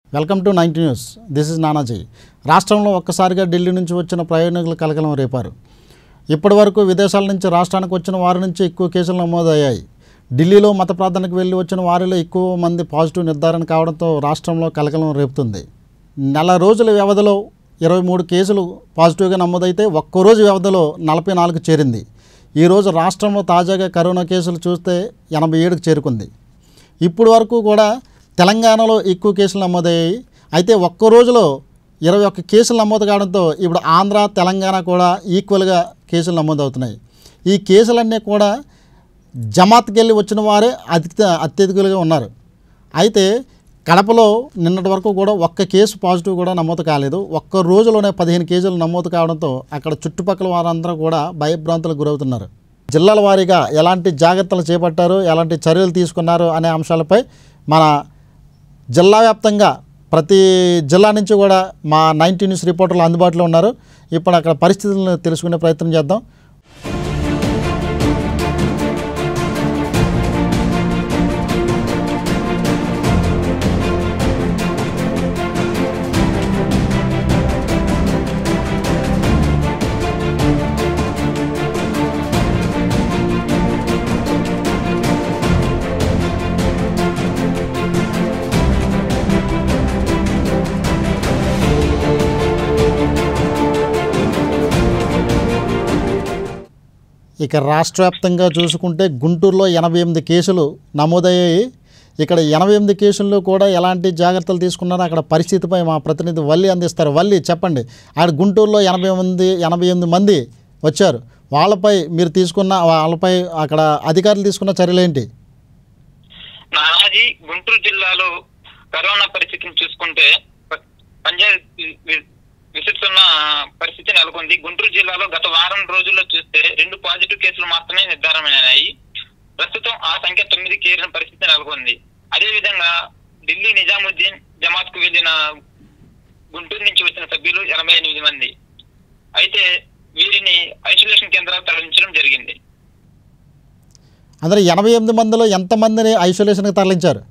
Welcome to ninety news this is Nanaji రాష్ట్రంలో ఒక్కసారిగా ఢిల్లీ నుంచి వచ్చిన ప్రయాణికులు కలకలం రేపారు ఇప్పటి వరకు విదేశాల నుంచి రాష్ట్రానికి వచ్చిన వారి నుంచి ఎక్కువ కేసులు నమోదయ్యాయి ఢిల్లీలో మత ప్రార్థనకు వెళ్ళి వచ్చిన వారిలో ఎక్కువ మంది పాజిటివ్ నిర్ధారణ కావడంతో రాష్ట్రంలో కలకలం రేపుతుంది నెల రోజుల వ్యవధిలో ఇరవై మూడు కేసులు పాజిటివ్గా నమోదైతే ఒక్కరోజు వ్యవధిలో నలభై నాలుగు చేరింది ఈరోజు రాష్ట్రంలో తాజాగా కరోనా కేసులు చూస్తే ఎనభై ఏడుకు చేరుకుంది ఇప్పుడు వరకు కూడా తెలంగాణలో ఎక్కువ కేసులు నమోదయ్యాయి అయితే ఒక్క రోజులో ఇరవై ఒక్క కేసులు నమోదు కావడంతో ఇప్పుడు ఆంధ్ర తెలంగాణ కూడా ఈక్వల్గా కేసులు నమోదవుతున్నాయి ఈ కేసులన్నీ కూడా జమాత్కి వెళ్ళి వచ్చిన వారే అతి అత్యధికులుగా ఉన్నారు అయితే కడపలో నిన్నటి వరకు కూడా ఒక్క కేసు పాజిటివ్ కూడా నమోదు కాలేదు ఒక్క రోజులోనే పదిహేను కేసులు నమోదు కావడంతో అక్కడ చుట్టుపక్కల వారందరూ కూడా భయభ్రాంతులకు గురవుతున్నారు జిల్లాల వారీగా ఎలాంటి జాగ్రత్తలు చేపట్టారు ఎలాంటి చర్యలు తీసుకున్నారు అనే అంశాలపై మన జిల్లా వ్యాప్తంగా ప్రతి జిల్లా నుంచి కూడా మా నైన్టీ న్యూస్ రిపోర్టర్లు అందుబాటులో ఉన్నారు ఇప్పుడు అక్కడ పరిస్థితులను తెలుసుకునే ప్రయత్నం చేద్దాం ఇక రాష్ట్ర వ్యాప్తంగా చూసుకుంటే గుంటూరులో ఎనభై ఎనిమిది కేసులు నమోదయ్యాయి ఇక్కడ ఎనభై ఎనిమిది కేసుల్లో కూడా ఎలాంటి జాగ్రత్తలు తీసుకున్నారో అక్కడ పరిస్థితిపై మా ప్రతినిధి వల్లి అందిస్తారు వల్లి చెప్పండి ఆడ గుంటూరులో ఎనభై మంది ఎనభై ఎనిమిది మంది వచ్చారు వాళ్ళపై మీరు తీసుకున్న వాళ్ళపై అక్కడ అధికారులు తీసుకున్న చర్యలు ఏంటి నానాజీ గుంటూరు జిల్లాలో కరోనా పరిస్థితిని చూసుకుంటే ప- పంజాబ్ వి- వి- విసురుతున్న పరిస్థితి నెలకొంది గుంటూరు జిల్లాలో గత వారం రోజుల్లో చూస్తే రెండు పాజిటివ్ కేసులు మాత్రమే నిర్ధారణమైనాయి ప్రస్తుతం ఆ సంఖ్య తొమ్మిది చేరిన పరిస్థితి నెలకొంది అదే విధంగా ఢిల్లీ నిజాముద్దీన్ జమాత్ కు వెళ్లిన గుంటూరు నుంచి వచ్చిన సభ్యులు ఎనభై ఎనిమిది మంది అయితే వీరిని ఐసోలేషన్ కేంద్రాలకు తరలించడం జరిగింది అందరూ ఎనభై ఎనిమిది మందిలో ఎంతమందిని ఐసోలేషన్కి తరలించారు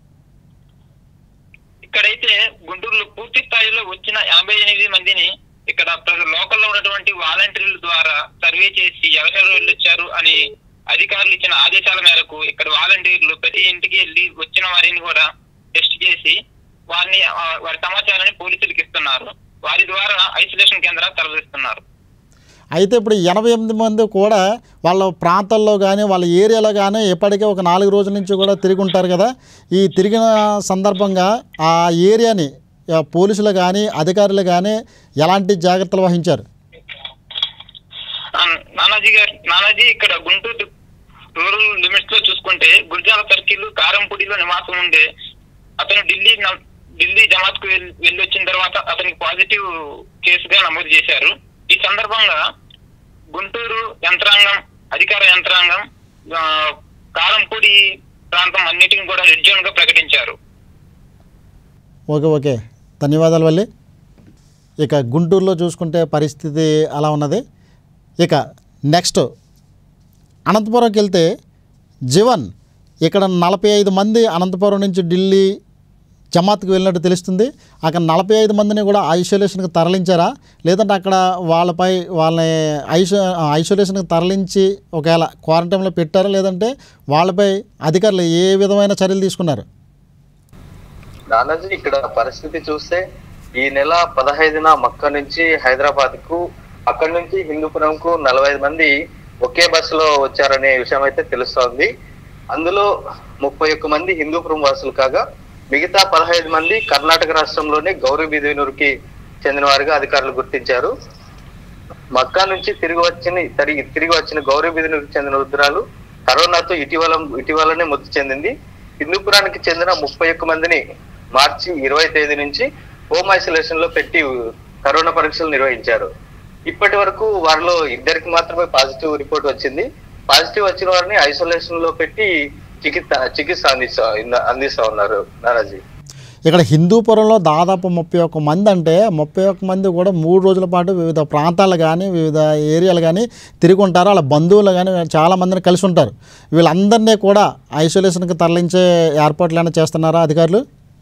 ఇక్కడైతే గుంటూరులో పూర్తి స్థాయిలో వచ్చిన ఎనభై ఎనిమిది మందిని ఇక్కడ ప్ర- లోకల్లో ఉన్నటువంటి వాలంటీర్ల ద్వారా సర్వే చేసి ఎవరెవరు వెళ్ళొచ్చారు అని అధికారులు ఇచ్చిన ఆదేశాల మేరకు ఇక్కడ వాలంటీర్లు ప్రతి ఇంటికి వెళ్ళి వచ్చిన వారిని కూడా టెస్ట్ చేసి వారిని ఆ, వారి సమాచారాన్ని పోలీసులకు ఇస్తున్నారు వారి ద్వారా ఐసోలేషన్ కేంద్రాలు తరలిస్తున్నారు అయితే ఇప్పుడు ఎనభై ఎనిమిది మంది కూడా వాళ్ళ ప్రాంతాల్లో కానీ వాళ్ళ ఏరియాలో కానీ ఎప్పటికే ఒక నాలుగు రోజుల నుంచి కూడా తిరిగి ఉంటారు కదా ఈ తిరిగిన సందర్భంగా ఆ ఏరియాని ఆ, పోలీసులు కానీ అధికారులు కానీ ఎలాంటి జాగ్రత్తలు వహించారు ఆ, నానాజీ గారు నానాజీ ఇక్కడ గుంటూరు రూరల్ లిమిట్స్ లో చూసుకుంటే గుర్జాల సర్కిల్ కారంపూడిలో నివాసం ఉండే అతను ఢిల్లీ న- ఢిల్లీ జమాత్ కు వెళ్ళి వచ్చిన తర్వాత అతనికి పాజిటివ్ కేసుగా నమోదు చేశారు ఈ సందర్భంగా గుంటూరు యంత్రాంగం అధికార యంత్రాంగం ఆ, కారంపూడి ప్రాంతం అన్నిటిని కూడా రెడ్ జోన్ గా ప్రకటించారు ఓకే ఓకే ధన్యవాదాలు వల్లి ఇక గుంటూరులో చూసుకుంటే పరిస్థితి అలా ఉన్నది ఇక నెక్స్ట్ అనంతపురంకి వెళ్తే జీవన్ ఇక్కడ నలభై ఐదు మంది అనంతపురం నుంచి ఢిల్లీ జమాత్కి వెళ్ళినట్టు తెలుస్తుంది అక్కడ నలభై ఐదు మందిని కూడా ఐసోలేషన్కి తరలించారా లేదంటే అక్కడ వాళ్ళపై వాళ్ళని ఐసో ఐసోలేషన్కి తరలించి ఒకవేళ క్వారంటైన్లో పెట్టారా లేదంటే వాళ్ళపై అధికారులు ఏ విధమైన చర్యలు తీసుకున్నారు నానాజీ ఇక్కడ పరిస్థితి చూస్తే ఈ నెల పదహైదున మక్క నుంచి హైదరాబాద్ కు అక్కడి నుంచి హిందూపురం కు నలభై ఐదు మంది ఒకే బస్సులో వచ్చారనే విషయం అయితే తెలుస్తోంది అందులో ముప్పై ఒక్క మంది హిందూపురం వాసులు కాగా మిగతా పదహైదు మంది కర్ణాటక రాష్ట్రంలోని గౌరీబిదనూరుకి చెందిన వారిగా అధికారులు గుర్తించారు మక్కా నుంచి తిరిగి వచ్చిన తిరిగి తిరిగి వచ్చిన గౌరీబిదనూరుకి చెందిన వృద్ధురాలు కరోనాతో ఇటీవల ఇటీవలనే మృతి చెందింది హిందూపురానికి చెందిన ముప్పై ఒక్క మందిని మార్చి ఇరవై తేదీ నుంచి హోమ్ ఐసోలేషన్ లో పెట్టి కరోనా పరీక్షలు నిర్వహించారు ఇప్పటి వరకు వారిలో ఇద్దరికి మాత్రమే పాజిటివ్ రిపోర్ట్ వచ్చింది పాజిటివ్ వచ్చిన వారిని ఐసోలేషన్ లో పెట్టి చికిత్స చికిత్స అందిస్తా అందిస్తా ఉన్నారు నానాజీ ఇక్కడ హిందూపురంలో దాదాపు ముప్పై ఒక్క మంది అంటే ముప్పై ఒక్క మంది కూడా మూడు రోజుల పాటు వివిధ ప్రాంతాలు కానీ వివిధ ఏరియాలు కానీ తిరిగి ఉంటారు వాళ్ళ బంధువులు కానీ చాలా మందిని కలిసి ఉంటారు వీళ్ళందరినీ కూడా ఐసోలేషన్కి తరలించే ఏర్పాట్లు ఏమైనా చేస్తున్నారా అధికారులు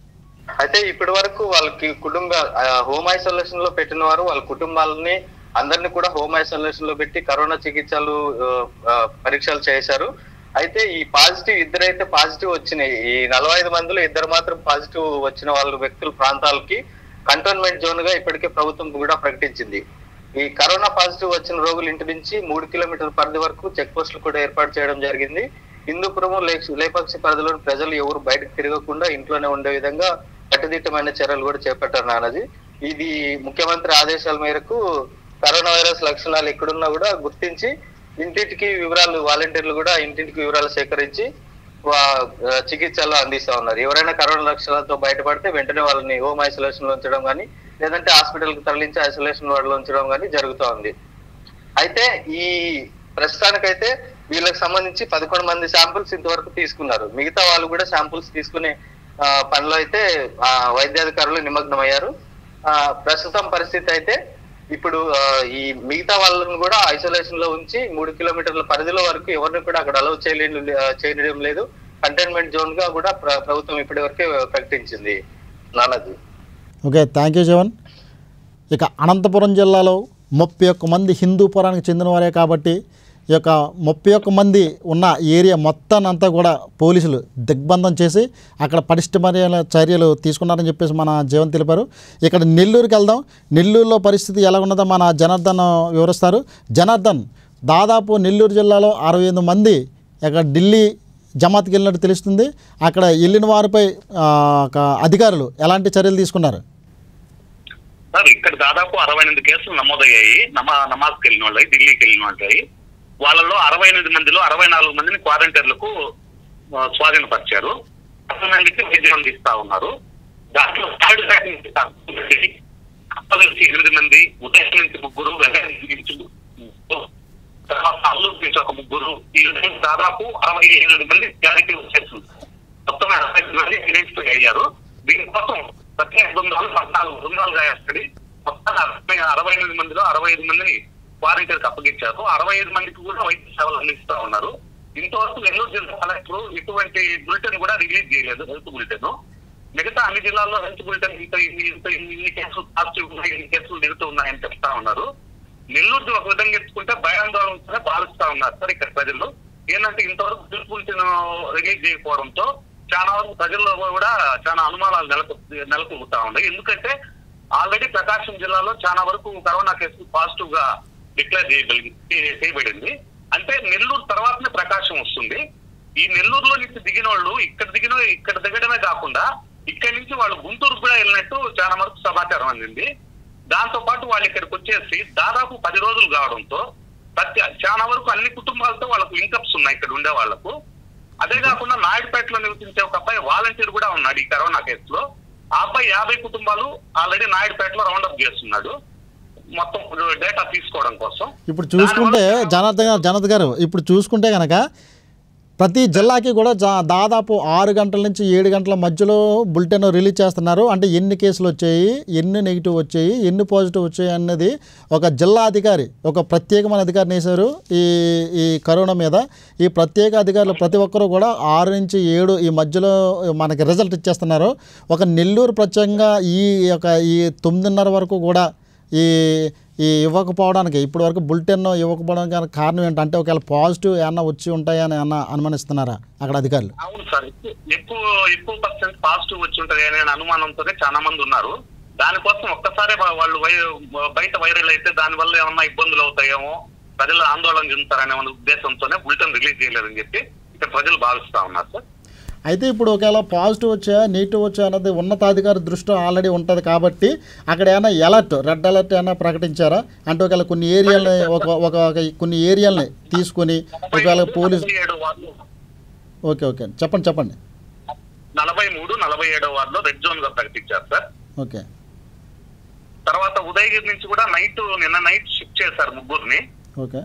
అయితే ఇప్పటి వరకు వాళ్ళకి కుటుంబ ఆ, హోమ్ ఐసోలేషన్ లో పెట్టిన వారు వాళ్ళ కుటుంబాలని అందరిని కూడా హోమ్ ఐసోలేషన్ లో పెట్టి కరోనా చికిత్సలు ఆ, ఆ, పరీక్షలు చేశారు అయితే ఈ పాజిటివ్ ఇద్దరైతే పాజిటివ్ వచ్చినాయి ఈ నలభై ఐదు మందిలో ఇద్దరు మాత్రం పాజిటివ్ వచ్చిన వాళ్ళ వ్యక్తుల ప్రాంతాలకి కంటోన్మెంట్ జోన్ గా ఇప్పటికే ప్రభుత్వం కూడా ప్రకటించింది ఈ కరోనా పాజిటివ్ వచ్చిన రోగుల ఇంటి నుంచి మూడు కిలోమీటర్ల పరిధి వరకు చెక్ పోస్టులు కూడా ఏర్పాటు చేయడం జరిగింది హిందూపురం లేక్- లేపాక్షి పరిధిలోని ప్రజలు ఎవరు బయటకు తిరగకుండా ఇంట్లోనే ఉండే విధంగా కట్టుదిట్టమైన చర్యలు కూడా చేపట్టారు నానాజీ ఇది ముఖ్యమంత్రి ఆదేశాల మేరకు కరోనా వైరస్ లక్షణాలు ఎక్కడున్నా కూడా గుర్తించి ఇంటింటికి వివరాలు వాలంటీర్లు కూడా ఇంటింటికి వివరాలు సేకరించి వా- ఆ, చికిత్సలు అందిస్తా ఉన్నారు ఎవరైనా కరోనా లక్షణాలతో బయటపడితే వెంటనే వాళ్ళని హోమ్ ఐసోలేషన్ లో ఉంచడం కానీ లేదంటే హాస్పిటల్ కి తరలించి ఐసోలేషన్ వార్డ్ లో ఉంచడం కానీ జరుగుతూ ఉంది అయితే ఈ ప్రస్తుతానికైతే వీళ్ళకి సంబంధించి పదకొండు మంది శాంపుల్స్ ఇంతవరకు తీసుకున్నారు మిగతా వాళ్ళు కూడా శాంపుల్స్ తీసుకునే ఆ, పనిలో అయితే ఆ, వైద్యాధికారులు నిమగ్నం అయ్యారు ఆ, ప్రస్తుతం పరిస్థితి అయితే ఇప్పుడు ఆ, ఈ మిగతా వాళ్ళని కూడా ఐసోలేషన్ లో ఉంచి మూడు కిలోమీటర్ల పరిధిలో వరకు ఎవరిని కూడా అక్కడ అలౌ చేయలేదు చేయడం లేదు కంటైన్మెంట్ జోన్ గా కూడా ప్ర- ప్రభుత్వం ఇప్పటి వరకే ప్రకటించింది నానాజీ ఓకే థ్యాంక్ యూ జవన్ ఇక అనంతపురం జిల్లాలో ముప్పై ఒక్క మంది హిందూపురానికి చెందినవారే కాబట్టి ఈ యొక్క ముప్పై ఒక్క మంది ఉన్న ఏరియా మొత్తాన్ని అంతా కూడా పోలీసులు దిగ్బంధం చేసి అక్కడ పటిష్టమైన చర్యలు తీసుకున్నారని చెప్పేసి మన జీవన్ తెలిపారు ఇక్కడ నెల్లూరుకి వెళ్దాం నెల్లూరులో పరిస్థితి ఎలా ఉన్నదో మన జనార్దన్ వివరిస్తారు జనార్దన్ దాదాపు నెల్లూరు జిల్లాలో అరవై ఎనిమిది మంది ఇక్కడ ఢిల్లీ జమాత్కి వెళ్ళినట్టు తెలుస్తుంది అక్కడ వెళ్ళిన వారిపై ఆ, ఒక అధికారులు ఎలాంటి చర్యలు తీసుకున్నారు సార్ ఇక్కడ దాదాపు అరవై ఎనిమిది కేసులు నమోదయ్యాయి నమా నమాజ్కి వెళ్ళిన వాళ్ళవి ఢిల్లీకి వెళ్ళిన వాళ్ళవి వాళ్ళలో అరవై ఎనిమిది మందిలో అరవై నాలుగు మందిని క్వారంటైన్లకు ఆ, స్వాధీనపరిచారు అరవై మందికి వైద్యం అందిస్తా ఉన్నారు దాంట్లో థర్డ్ బ్యాచ్ నుంచి కప్పల నుంచి ఎనిమిది మంది ఉదయం నుంచి ముగ్గురు వెంకట నుంచి ముగ్గురు, తర్వాత అల్లూరు నుంచి ఒక ముగ్గురు ఈ విధంగా దాదాపు అరవై ఎనిమిది మంది క్లారిటీ వచ్చేస్తుంది మొత్తం అరవై ఎనిమిది మంది ఐడెంటిఫై అయ్యారు దీనికోసం ప్రత్యేక బృందాలు పద్నాలుగు బృందాలుగా ఏర్పడి మొత్తం అరవై అరవై ఎనిమిది మందిలో అరవై ఐదు మందిని క్వారంటైన్ అప్పగించారు అరవై ఐదు మందికి కూడా వైద్య సేవలు అందిస్తా ఉన్నారు ఇంతవరకు నెల్లూరు జిల్లా కలెక్టర్ ఇటువంటి బులెటిన్ కూడా రిలీజ్ చేయలేదు హెల్త్ బులెటిన్ మిగతా అన్ని జిల్లాల్లో హెల్త్ బులెటిన్ ఇంత ఇన్ని ఇంత ఇన్ని ఇన్ని కేసులు పాజిటివ్ ఉన్నాయి ఇన్ని కేసులు దిగుతూ ఉన్నాయని చెప్తా ఉన్నారు నెల్లూరు ఒక విధంగా ఎత్తుకుంటే భయాందోళనతోనే భావిస్తా ఉన్నారు సార్ ఇక్కడ ప్రజలు ఏంటంటే ఇంతవరకు హెల్త్ బులెటిన్ రిలీజ్ చేయకపోవడంతో చాలా వరకు ప్రజల్లో కూడా చాలా అనుమానాలు నెలకు నెలకొల్పుతా ఉన్నాయి ఎందుకంటే ఆల్రెడీ ప్రకాశం జిల్లాలో చాలా వరకు కరోనా కేసులు పాజిటివ్ గా డిక్లేర్ చేయగలిగి చే- చేయబడింది అంటే నెల్లూరు తర్వాతనే ప్రకాశం వస్తుంది ఈ నెల్లూరులో నుంచి దిగిన వాళ్ళు ఇక్కడ దిగిన ఇక్కడ దిగడమే కాకుండా ఇక్కడి నుంచి వాళ్ళు గుంటూరు కూడా వెళ్ళినట్టు చాలా వరకు సమాచారం అందింది దాంతో పాటు వాళ్ళు ఇక్కడికి వచ్చేసి దాదాపు పది రోజులు కావడంతో ప్రతి చాలా వరకు అన్ని కుటుంబాలతో వాళ్ళకు లింకప్స్ ఉన్నాయి ఇక్కడ ఉండే వాళ్ళకు అదే కాకుండా నాయుడుపేటలో నివసించే ఒక అబ్బాయి వాలంటీర్ కూడా ఉన్నాడు ఈ కరోనా కేసులో ఆ అబ్బాయి యాభై కుటుంబాలు ఆల్రెడీ నాయుడుపేటలో రౌండప్ చేస్తున్నాడు మొత్తం డేటా తీసుకోవడం కోసం ఇప్పుడు చూసుకుంటే జనార్దన్ గారు జనత్ గారు ఇప్పుడు చూసుకుంటే కనుక ప్రతి జిల్లాకి కూడా జా దాదాపు ఆరు గంటల నుంచి ఏడు గంటల మధ్యలో బులెటిన్ రిలీజ్ చేస్తున్నారు అంటే ఎన్ని కేసులు వచ్చాయి ఎన్ని నెగిటివ్ వచ్చాయి ఎన్ని పాజిటివ్ వచ్చాయి అన్నది ఒక జిల్లా అధికారి ఒక ప్రత్యేకమైన అధికారిని వేశారు ఈ ఈ కరోనా మీద ఈ ప్రత్యేక అధికారులు ప్రతి ఒక్కరూ కూడా ఆరు నుంచి ఏడు ఈ మధ్యలో మనకి రిజల్ట్ ఇచ్చేస్తున్నారు ఒక నెల్లూరు ప్రత్యేకంగా ఈ యొక్క ఈ తొమ్మిదిన్నర వరకు కూడా ఈ ఈ ఇవ్వకపోవడానికి ఇప్పటి వరకు బులెటిన్ ఇవ్వకపోవడానికి కారణం ఏంటంటే ఒకవేళ పాజిటివ్ ఏమన్నా వచ్చి ఉంటాయని ఏమన్నా అనుమానిస్తున్నారా అక్కడ అధికారులు అవును సార్ ఎక్కువ ఎక్కువ ఎక్కువ పర్సెంట్ పాజిటివ్ వచ్చి ఉంటది అనే అనుమానంతోనే చాలా మంది ఉన్నారు దానికోసం ఒక్కసారి వా- వాళ్ళు వై బయట వైరల్ అయితే దాని వల్ల ఏమన్నా ఇబ్బందులు అవుతాయేమో ప్రజలు ఆందోళన చెందుతారనే ఉన్న ఉద్దేశంతోనే బులెటిన్ రిలీజ్ చేయలేదని చెప్పి ఇక్కడ ప్రజలు భావిస్తా ఉన్నారు సార్ అయితే ఇప్పుడు ఒకవేళ పాజిటివ్ వచ్చా నెగిటివ్ వచ్చా అన్నది ఉన్నతాధికారి దృష్టిలో ఆల్రెడీ ఉంటుంది కాబట్టి అక్కడ ఏమైనా అలర్ట్ రెడ్ అలర్ట్ ఏమైనా ప్రకటించారా అంటే ఒకవేళ కొన్ని ఏరియాలని ఒక ఒక ఒక కొన్ని ఏరియాలని తీసుకొని ఒకవేళ పోలీసు నలభై ఏడు వార్డు ఓకే ఓకే చెప్పండి చెప్పండి నలభై మూడు నలభై ఏడో వార్డులో రెడ్ జోన్ గా ప్రకటించారు సార్ ఓకే తర్వాత ఉదయగిరి నుంచి కూడా నైట్ నిన్న నైట్ షిఫ్ట్ చేశారు ముగ్గురిని ఓకే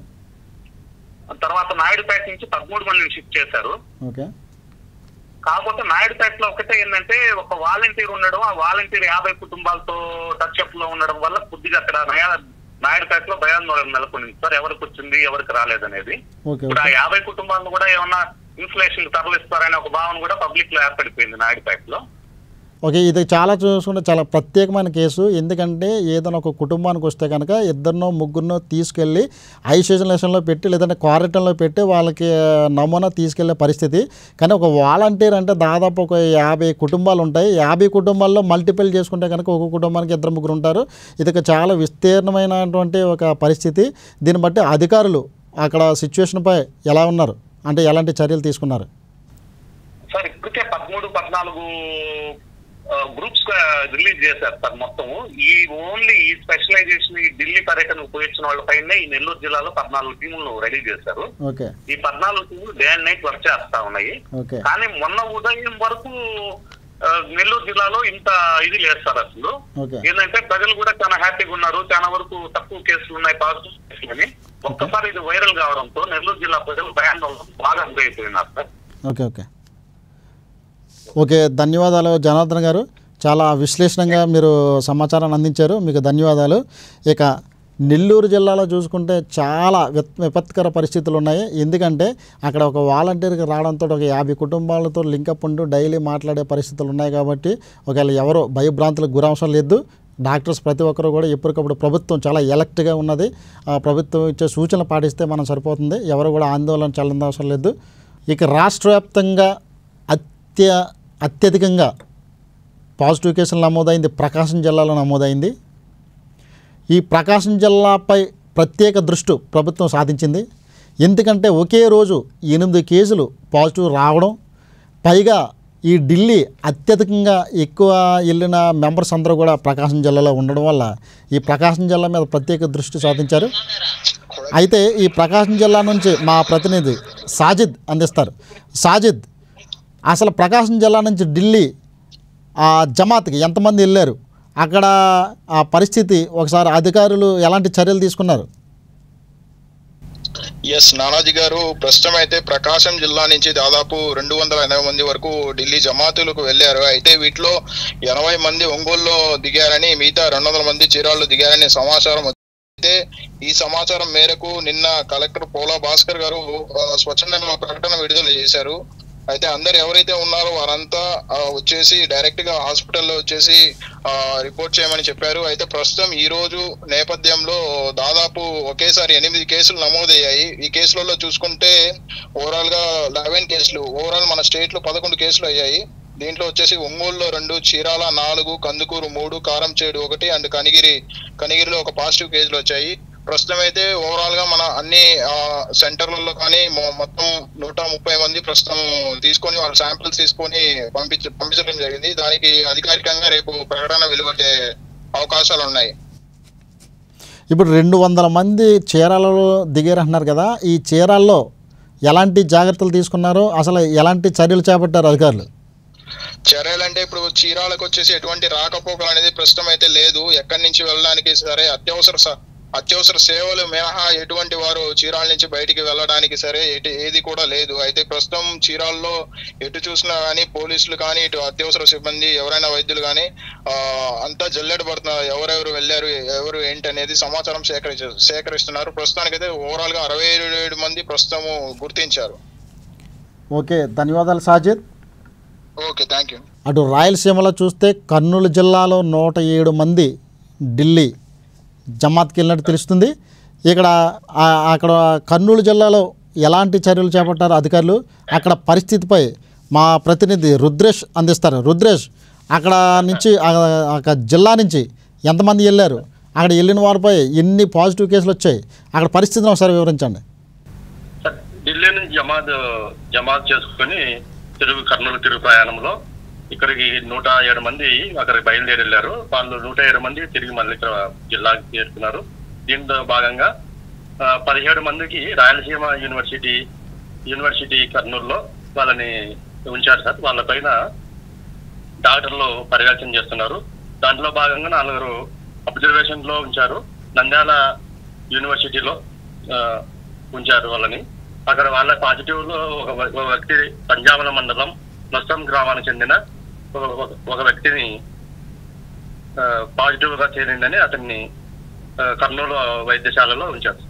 తర్వాత నాయుడుపేట నుంచి పదమూడు మందిని షిఫ్ట్ చేశారు ఓకే కాకపోతే నాయుడుపేటలో ఒకటే ఏంటంటే ఒక వాలంటీర్ ఉండడం ఆ వాలంటీర్ యాభై కుటుంబాలతో టచ్ అప్ లో ఉండడం వల్ల కొద్దిగా అక్కడ నయా- నాయుడుపేటలో భయాందోళన నెలకొంది సార్ ఎవరికి వచ్చింది ఎవరికి రాలేదనేది ఓకే ఇప్పుడు ఆ ఓకే యాభై కుటుంబాలను కూడా ఏమన్నా ఇన్ఫ్లేషన్ తరలిస్తారనే ఒక భావన కూడా పబ్లిక్ లో ఏర్పడిపోయింది నాయుడుపేటలో ఓకే ఇది చాలా చూసుకుంటే చాలా ప్రత్యేకమైన కేసు ఎందుకంటే ఏదైనా ఒక కుటుంబానికి వస్తే కనుక ఇద్దరినో ముగ్గురినో తీసుకెళ్ళి ఐసోలేషన్లో పెట్టి లేదంటే క్వారంటైన్లో పెట్టి వాళ్ళకి నమూనా తీసుకెళ్లే పరిస్థితి కానీ ఒక వాలంటీర్ అంటే దాదాపు ఒక యాభై కుటుంబాలు ఉంటాయి యాభై కుటుంబాల్లో మల్టిపుల్ చేసుకుంటే కనుక ఒక కుటుంబానికి ఇద్దరు ముగ్గురు ఉంటారు ఇది ఒక చాలా విస్తీర్ణమైనటువంటి ఒక పరిస్థితి దీన్ని బట్టి అధికారులు అక్కడ సిచ్యువేషన్పై ఎలా ఉన్నారు అంటే ఎలాంటి చర్యలు తీసుకున్నారు సార్ ఇప్పటికే పదమూడు పద్నాలుగు గ్రూప్స్ రిలీజ్ చేశారు సార్ మొత్తము ఈ ఓన్లీ ఈ స్పెషలైజేషన్ ఈ ఢిల్లీ పర్యటనకు పోయించిన వాళ్ళ పైన ఈ నెల్లూరు జిల్లాలో పద్నాలుగు టీములను రెడీ చేశారు ఓకే ఈ పద్నాలుగు టీములు డే అండ్ నైట్ వర్క్ చేస్తా ఉన్నాయి ఓకే కానీ మొన్న ఉదయం వరకు ఆ, నెల్లూరు జిల్లాలో ఇంత ఇది లేదు సార్ అసలు ఓకే ఏంటంటే ప్రజలు కూడా చాలా హ్యాపీగా ఉన్నారు చాలా వరకు తక్కువ కేసులు ఉన్నాయి పాజిటివ్ కేసులు అని ఒక్కసారి ఇది వైరల్ కావడంతో నెల్లూరు జిల్లా ప్రజలు భయాందోళన బాగా గురైపోయినారు సార్ ఓకే ఓకే ఓకే ధన్యవాదాలు జనార్దన్ గారు చాలా విశ్లేషణంగా మీరు సమాచారాన్ని అందించారు మీకు ధన్యవాదాలు ఇక నెల్లూరు జిల్లాలో చూసుకుంటే చాలా విప్ విపత్కర పరిస్థితులు ఉన్నాయి ఎందుకంటే అక్కడ ఒక వాలంటీర్కి రావడంతో ఒక యాభై కుటుంబాలతో లింకప్ ఉంటూ డైలీ మాట్లాడే పరిస్థితులు ఉన్నాయి కాబట్టి ఒకవేళ ఎవరో భయభ్రాంతులకు గురవసరం లేదు డాక్టర్స్ ప్రతి ఒక్కరు కూడా ఎప్పటికప్పుడు ప్రభుత్వం చాలా ఎలక్ట్గా ఉన్నది ఆ ప్రభుత్వం ఇచ్చే సూచనలు పాటిస్తే మనం సరిపోతుంది ఎవరు కూడా ఆందోళన చెందవసరం లేదు ఇక రాష్ట్ర వ్యాప్తంగా అత్య అత్యధికంగా పాజిటివ్ కేసులు నమోదైంది ప్రకాశం జిల్లాలో నమోదైంది ఈ ప్రకాశం జిల్లాపై ప్రత్యేక దృష్టి ప్రభుత్వం సాధించింది ఎందుకంటే ఒకే రోజు ఎనిమిది కేసులు పాజిటివ్ రావడం పైగా ఈ ఢిల్లీ అత్యధికంగా ఎక్కువ వెళ్ళిన మెంబర్స్ అందరూ కూడా ప్రకాశం జిల్లాలో ఉండడం వల్ల ఈ ప్రకాశం జిల్లా మీద ప్రత్యేక దృష్టి సాధించారు అయితే ఈ ప్రకాశం జిల్లా నుంచి మా ప్రతినిధి సాజిద్ అందిస్తారు సాజిద్ అసలు ప్రకాశం జిల్లా నుంచి ఢిల్లీ ఆ జమాత్కి ఎంతమంది వెళ్ళారు అక్కడ ఆ పరిస్థితి ఒకసారి అధికారులు ఎలాంటి చర్యలు తీసుకున్నారు ఎస్ నానాజీ గారు ప్రస్తుతం అయితే ప్రకాశం జిల్లా నుంచి దాదాపు రెండు వందల ఎనభై మంది వరకు ఢిల్లీ జమాతులకు వెళ్లారు అయితే వీటిలో ఎనభై మంది ఒంగోలులో దిగారని మిగతా రెండు వందల మంది చీరాల్లో దిగారని సమాచారం అయితే ఈ సమాచారం మేరకు నిన్న కలెక్టర్ పోలా భాస్కర్ గారు ఆ, స్వచ్ఛందంగా ప్రకటన విడుదల చేశారు అయితే అందరు ఎవరైతే ఉన్నారో వారంతా ఆ, వచ్చేసి డైరెక్ట్ గా హాస్పిటల్లో వచ్చేసి ఆ, రిపోర్ట్ చేయమని చెప్పారు అయితే ప్రస్తుతం ఈ రోజు నేపథ్యంలో దాదాపు ఒకేసారి ఎనిమిది కేసులు నమోదయ్యాయి ఈ కేసులలో చూసుకుంటే ఓవరాల్ గా లెవెన్ కేసులు ఓవరాల్ మన స్టేట్ లో పదకొండు కేసులు అయ్యాయి దీంట్లో వచ్చేసి ఒంగోలులో రెండు చీరాల నాలుగు కందుకూరు మూడు కారంచేడు ఒకటి అండ్ కనిగిరి కనిగిరిలో ఒక పాజిటివ్ కేసులు వచ్చాయి ప్రస్తుతం అయితే ఓవరాల్ గా మన అన్ని ఆ, సెంటర్లలో కానీ మొ- మొత్తం నూట ముప్పై మంది ప్రస్తుతం తీసుకొని వాళ్ళ శాంపిల్స్ తీసుకొని పంపించ పంపించడం జరిగింది దానికి అధికారికంగా రేపు ప్రకటన వెలువడే అవకాశాలు ఉన్నాయి ఇప్పుడు రెండు వందల మంది చీరాలలో దిగారు అంటున్నారు కదా ఈ చీరాల్లో ఎలాంటి జాగ్రత్తలు తీసుకున్నారు అసలు ఎలాంటి చర్యలు చేపట్టారు అధికారులు చర్యలు అంటే ఇప్పుడు చీరాలకు వచ్చేసి ఎటువంటి రాకపోకలు అనేది ప్రస్తుతం అయితే లేదు ఎక్కడి నుంచి వెళ్ళడానికి సరే అత్యవసర స- అత్యవసర సేవలు మినహా ఎటువంటి వారు చీరాల నుంచి బయటికి వెళ్ళడానికి సరే ఎటు ఏది కూడా లేదు అయితే ప్రస్తుతం చీరాల్లో ఎటు చూసినా కానీ పోలీసులు కానీ ఇటు అత్యవసర సిబ్బంది ఎవరైనా వైద్యులు కానీ ఆ, అంతా జల్లెడ పడుతున్నారు ఎవరెవరు వెళ్ళారు ఎవరు ఏంటి అనేది సమాచారం సేకరించ సేకరిస్తున్నారు ప్రస్తుతానికైతే ఓవరాల్ గా అరవై ఏడు మంది ప్రస్తుతము గుర్తించారు ఓకే ధన్యవాదాలు సాజిద్ ఓకే థ్యాంక్ యూ అటు రాయలసీమలో చూస్తే కర్నూలు జిల్లాలో నూట ఏడు మంది ఢిల్లీ జమాత్కి వెళ్ళినట్టు తెలుస్తుంది ఇక్కడ ఆ- అక్కడ కర్నూలు జిల్లాలో ఎలాంటి చర్యలు చేపట్టారు అధికారులు అక్కడ పరిస్థితిపై మా ప్రతినిధి రుద్రేష్ అందిస్తారు రుద్రేష్ అక్కడ నుంచి ఆ- అక్కడ జిల్లా నుంచి ఎంతమంది వెళ్ళారు అక్కడ వెళ్ళిన వారిపై ఎన్ని పాజిటివ్ కేసులు వచ్చాయి అక్కడ పరిస్థితిని ఒకసారి వివరించండి సార్ ఢిల్లీ నుంచి జమాత్ జమాత్ చేసుకుని తిరుగు కర్నూలు తిరుగు ప్రయాణంలో ఇక్కడికి నూట ఏడు మంది అక్కడికి బయలుదేరి వెళ్ళారు వాళ్ళు నూట ఏడు మంది తిరిగి మళ్ళీ ఇక్కడ జిల్లాకి చేరుకున్నారు దీంట్లో భాగంగా ఆ, పదిహేడు మందికి రాయలసీమ యూనివర్సిటీ యూనివర్సిటీ కర్నూలులో వాళ్ళని ఉంచారు సార్ వాళ్ళ పైన డాక్టర్లు పర్యవేక్షణ చేస్తున్నారు దాంట్లో భాగంగా నలుగురు అబ్జర్వేషన్ లో ఉంచారు నంద్యాల యూనివర్సిటీలో ఆ, ఉంచారు వాళ్ళని అక్కడ వాళ్ళ పాజిటివ్ లో ఒక వ్య- ఒక వ్యక్తి పంజాబల మండలం నొస్తం గ్రామానికి చెందిన ఒక- ఒక- ఒక వ్యక్తిని పాజిటివ్ గా చేరిందని అతన్ని ఆ, కర్నూలు వైద్యశాలలో ఉంచారు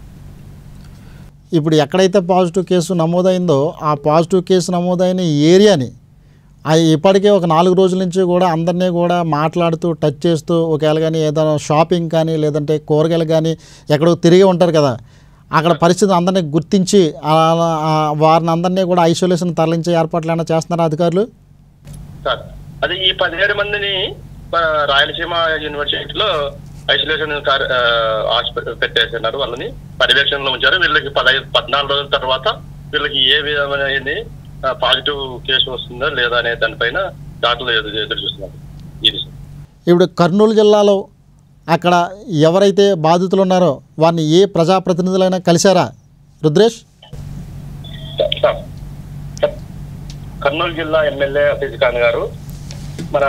ఇప్పుడు ఎక్కడైతే పాజిటివ్ కేసు నమోదైందో ఆ పాజిటివ్ కేసు నమోదైన ఏరియాని అవి ఇప్పటికే ఒక నాలుగు రోజుల నుంచి కూడా అందరినీ కూడా మాట్లాడుతూ టచ్ చేస్తూ ఒకవేళ కానీ ఏదైనా షాపింగ్ కానీ లేదంటే కూరగాయలు కానీ ఎక్కడో తిరిగి ఉంటారు కదా అక్కడ పరిస్థితి అందరినీ గుర్తించి అలా ఆ వారిని అందరినీ కూడా ఐసోలేషన్ తరలించే ఏర్పాట్లు ఏమైనా చేస్తున్నారా అధికారులు సార్ అదే ఈ పదిహేడు మందిని మన రాయలసీమ యూనివర్సిటీలో ఐసోలేషన్ కార్- ఆ, హాస్పిటల్ పెట్టేస్తున్నారు వాళ్ళని పర్యవేక్షణలో ఉంచారు వీళ్ళకి పదహైదు పద్నాలుగు రోజుల తర్వాత వీళ్ళకి ఏ విధమైన పాజిటివ్ కేసు వస్తుందా లేదా అనే దానిపైన డాక్టర్లు ఎదురు ఎదురు చూస్తున్నారు ఇది సార్ ఇప్పుడు కర్నూలు జిల్లాలో అక్కడ ఎవరైతే బాధితులు ఉన్నారో వారిని ఏ ప్రజాప్రతినిధులైనా కలిశారా Rudresh sir, sir sir, Kurnool జిల్లా ఎమ్మెల్యే అఫీజ్ ఖాన్ గారు మన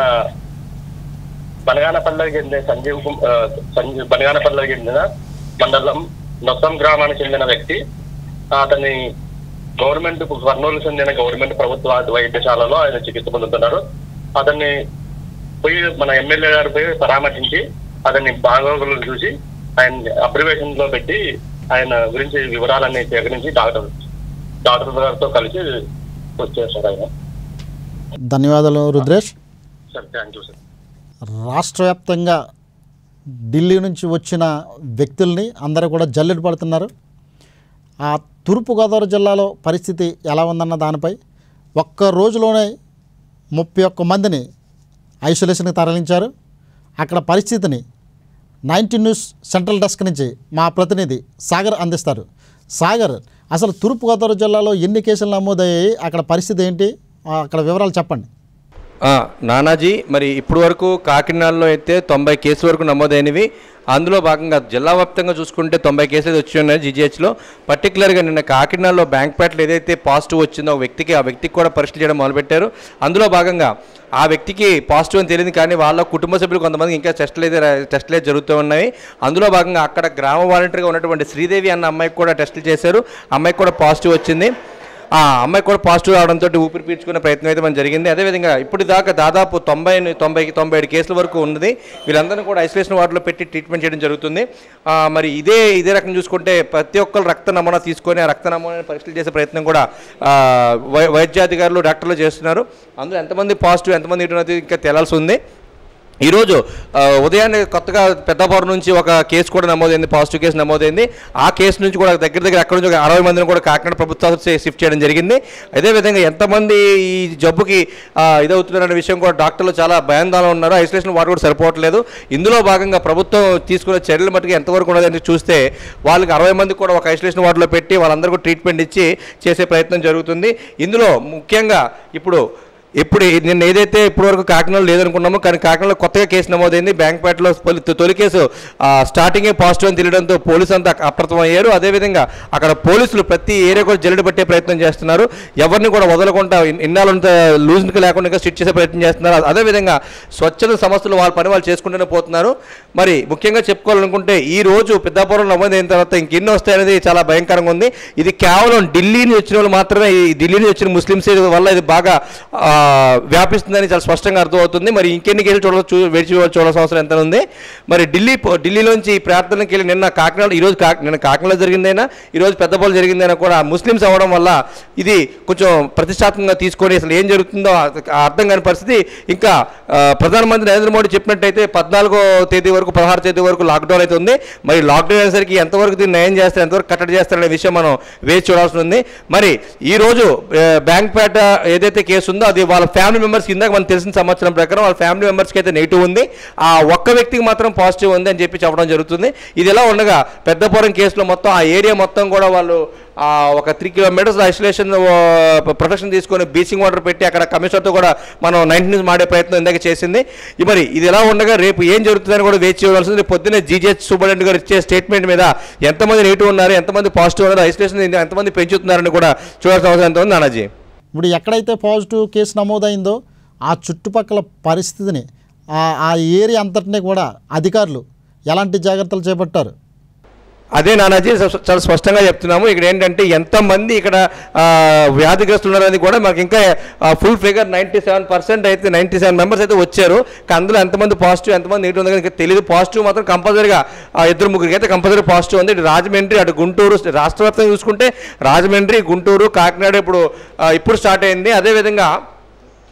బనగానపల్లికి చెందిన సంజీవ్ కుమ్- ఆ, సంజీవ్ బనగానపల్లికి చెందిన మండలం నొసం గ్రామానికి చెందిన వ్యక్తి అతని గవర్నమెంట్ కర్నూలు చెందిన గవర్నమెంట్ ప్రభుత్వ వైద్యశాలలో ఆయన చికిత్స పొందుతున్నారు అతన్ని పోయి మన ఎమ్మెల్యే గారు పోయి పరామర్శించి అతన్ని బాగోగులు చూసి ఆయన అబ్రివేషన్ లో పెట్టి ఆయన గురించి వివరాలన్నీ సేకరించి డాక్టర్ డాక్టర్ గారితో కలిసి వచ్చారు సార్ ఆయన ధన్యవాదాలు Rudresh sir thank you sir రాష్ట్ర వ్యాప్తంగా ఢిల్లీ నుంచి వచ్చిన వ్యక్తుల్ని అందరూ కూడా జల్లెడు పడుతున్నారు ఆ తూర్పుగోదావరి జిల్లాలో పరిస్థితి ఎలా ఉందన్న దానిపై ఒక్క రోజులోనే ముప్పై ఒక్క మందిని ఐసోలేషన్కి తరలించారు అక్కడ పరిస్థితిని నైన్టీన్ న్యూస్ సెంట్రల్ డెస్క్ నుంచి మా ప్రతినిధి సాగర్ అందిస్తారు సాగర్ అసలు తూర్పుగోదావరి జిల్లాలో ఎన్ని కేసులు నమోదయ్యాయి అక్కడ పరిస్థితి ఏంటి ఆ, అక్కడ వివరాలు చెప్పండి ఆ, నానాజీ మరి ఇప్పుడు వరకు కాకినాడలో అయితే తొంభై కేసుల వరకు నమోదైనవి అందులో భాగంగా జిల్లా వ్యాప్తంగా చూసుకుంటే తొంభై కేసులు వచ్చి ఉన్నాయి జీజీహెచ్లో పర్టికులర్గా నిన్న కాకినాడలో బ్యాంక్పేటలో ఏదైతే పాజిటివ్ వచ్చిందో ఆ వ్యక్తికి ఆ వ్యక్తికి కూడా పరీక్షలు చేయడం మొదలుపెట్టారు అందులో భాగంగా ఆ వ్యక్తికి పాజిటివ్ అని తెలియదు కానీ వాళ్ళ కుటుంబ సభ్యులు కొంతమంది ఇంకా టెస్టులు అయితే రా- టెస్టులు అయితే జరుగుతూ ఉన్నాయి అందులో భాగంగా అక్కడ గ్రామ వాలంటీర్గా ఉన్నటువంటి శ్రీదేవి అన్న అమ్మాయికి కూడా టెస్టులు చేశారు అమ్మాయికి కూడా పాజిటివ్ వచ్చింది ఆ అమ్మాయి కూడా పాజిటివ్ రావడంతో ఊపిరి పీల్చుకునే ప్రయత్నం అయితే మన జరిగింది అదేవిధంగా ఇప్పుడు దాకా దాదాపు తొంభై తొంభై తొంభై ఏడు కేసుల వరకు ఉన్నది వీళ్ళందరినీ కూడా ఐసోలేషన్ వార్డులో పెట్టి ట్రీట్మెంట్ చేయడం జరుగుతుంది ఆ, మరి ఇదే ఇదే రకం చూసుకుంటే ప్రతి ఒక్కరు రక్త నమూనా తీసుకొని ఆ రక్త నమూనాని పరీక్షలు చేసే ప్రయత్నం కూడా ఆ, వై వైద్యాధికారులు డాక్టర్లు చేస్తున్నారు అందులో ఎంతమంది పాజిటివ్ ఎంతమంది ఇటు ఉన్నది ఇంకా తేలాల్సి ఉంది ఈరోజు ఆ, ఉదయాన్నే కొత్తగా పెద్దపాడు నుంచి ఒక కేసు కూడా నమోదైంది పాజిటివ్ కేసు నమోదైంది ఆ కేసు నుంచి కూడా దగ్గర దగ్గర అక్కడ నుంచి ఒక అరవై మందిని కూడా కాకినాడ ప్రభుత్వ ఆసుపత్రికి షిఫ్ట్ చేయడం జరిగింది అదేవిధంగా ఎంతమంది ఈ జబ్బుకి ఆ, ఇదవుతున్నారనే విషయం కూడా డాక్టర్లు చాలా భయాందోళన ఉన్నారు ఐసోలేషన్ వారు కూడా సరిపోవట్లేదు ఇందులో భాగంగా ప్రభుత్వం తీసుకునే చర్యలు మట్టుకు ఎంతవరకు ఉన్నదని చూస్తే వాళ్ళకి అరవై మంది కూడా ఒక ఐసోలేషన్ వార్డులో పెట్టి వాళ్ళందరికీ ట్రీట్మెంట్ ఇచ్చి చేసే ప్రయత్నం జరుగుతుంది ఇందులో ముఖ్యంగా ఇప్పుడు ఇప్పుడు ఈ- నిన్న ఏదైతే ఇప్పటివరకు కాకినాడలో లేదనుకున్నామో కానీ కాకినాడలో కొత్తగా కేసు నమోదైంది బ్యాంక్పేటలో తొలి- తొలి కేసు ఆ, స్టార్టింగే పాజిటివ్ అని తెలియడంతో పోలీసు అంతా అప్రమత్తమయ్యారు అదేవిధంగా అక్కడ పోలీసులు ప్రతి ఏరియా కూడా జల్లెడ పట్టే ప్రయత్నం చేస్తున్నారు ఎవరిని కూడా వదలకుండా ఇన్- ఇన్నాళ్ళంత లూజ్కి లేకుండా ఇంకా స్ట్రిక్ట్ చేసే ప్రయత్నం చేస్తున్నారు అదేవిధంగా స్వచ్ఛత సంస్థలు వాళ్ళ పని వాళ్ళు చేసుకుంటూనే పోతున్నారు మరి ముఖ్యంగా చెప్పుకోవాలనుకుంటే ఈ రోజు పెద్దాపురం నమోదైన తర్వాత ఇంకెన్ని వస్తాయనేది చాలా భయంకరంగా ఉంది ఇది కేవలం ఢిల్లీ నుంచి వచ్చిన వాళ్ళు మాత్రమే ఈ ఢిల్లీ నుంచి వచ్చిన ముస్లిమ్స్ వల్ల ఇది బాగా ఆ, వ్యాపిస్తుందని చాలా స్పష్టంగా అర్థమవుతుంది మరి ఇంకెన్ని కేసులు చూడ చూ వేచి చూడాల్సిన అవసరం ఎంత ఉంది మరి ఢిల్లీ పో- ఢిల్లీలోంచి ఈ ప్రార్థనకి వెళ్ళి నిన్న కాకినాడ ఈరోజు కా నిన్న కాకినాడలో జరిగిందైనా ఈరోజు పెద్దపల్లి జరిగిందైనా కూడా ముస్లిమ్స్ అవ్వడం వల్ల ఇది కొంచెం ప్రతిష్టాత్మకంగా తీసుకొని అసలు ఏం జరుగుతుందో ఆ- ఆ అర్థం కాని పరిస్థితి ఇంకా ఆ, ప్రధానమంత్రి నరేంద్ర మోడీ చెప్పినట్టయితే పద్నాలుగో తేదీ వరకు పదహారు తేదీ వరకు లాక్డౌన్ అయితే ఉంది మరి లాక్డౌన్ అయ్యేసరికి ఎంతవరకు దీన్ని నయం చేస్తారు ఎంతవరకు కట్టడి చేస్తారనే విషయం మనం వేచి చూడాల్సి ఉంది మరి ఈ రోజు ఆ, బ్యాంక్పేట ఏదైతే కేసు ఉందో అది వాళ్ళ ఫ్యామిలీ మెంబర్స్ ఇందాక మనకు తెలిసిన సమాచారం ప్రకారం వాళ్ళ ఫ్యామిలీ మెంబర్స్కి అయితే నెగిటివ్ ఉంది ఆ ఒక్క వ్యక్తికి మాత్రం పాజిటివ్ ఉంది అని చెప్పి చెప్పడం జరుగుతుంది ఇది ఎలా ఉండగా పెద్దపురం కేసులో మొత్తం ఆ ఏరియా మొత్తం కూడా వాళ్ళు ఆ, ఒక త్రీ కిలోమీటర్స్ ఐసోలేషన్ ప్రొటెక్షన్ తీసుకొని బీచింగ్ వాటర్ పెట్టి అక్కడ కమిషనర్తో కూడా మనం నైన్టీన్ మాడే ప్రయత్నం ఇందాక చేసింది ఈ మరి ఇది ఎలా ఉండగా రేపు ఏం జరుగుతుందని కూడా వేచి చూడాల్సింది పొద్దున్నే జీజీహెచ్ సూపరింటెండెంట్ గారు ఇచ్చే స్టేట్మెంట్ మీద ఎంతమంది నెగిటివ్ ఉన్నారు ఎంతమంది పాజిటివ్ ఉన్నారు ఐసోలేషన్ ఎంతమంది పెంచుతున్నారని కూడా చూడాల్సిన అవసరం ఎంత ఉంది నానాజీ ఇప్పుడు ఎక్కడైతే పాజిటివ్ కేసు నమోదైందో ఆ చుట్టుపక్కల పరిస్థితిని ఆ- ఆ ఏరియా అంతటినీ కూడా అధికారులు ఎలాంటి జాగ్రత్తలు చేపట్టారు అదే నానాజీ స- చాలా స్పష్టంగా చెప్తున్నాము ఇక్కడ ఏంటంటే ఎంతమంది ఇక్కడ ఆ, వ్యాధిగ్రస్తులు ఉన్నారనేది కూడా మాకు ఇంకా full figure ninety seven percent అయితే నైంటీ సెవెన్ మెంబర్స్ అయితే వచ్చారు కానీ అందులో ఎంతమంది పాజిటివ్ ఎంతమంది నెగిటివ్ ఉందో ఇంకా తెలియదు పాజిటివ్ మాత్రం కంపల్సరీగా ఆ, ఇద్దరు ముగ్గురికి అయితే కంపల్సరీ పాజిటివ్ ఉంది ఇటు రాజమండ్రి అటు గుంటూరు రాష్ట్ర వ్యాప్తంగా చూసుకుంటే రాజమండ్రి గుంటూరు కాకినాడ ఇప్పుడు ఆ, ఇప్పుడు స్టార్ట్ అయింది అదేవిధంగా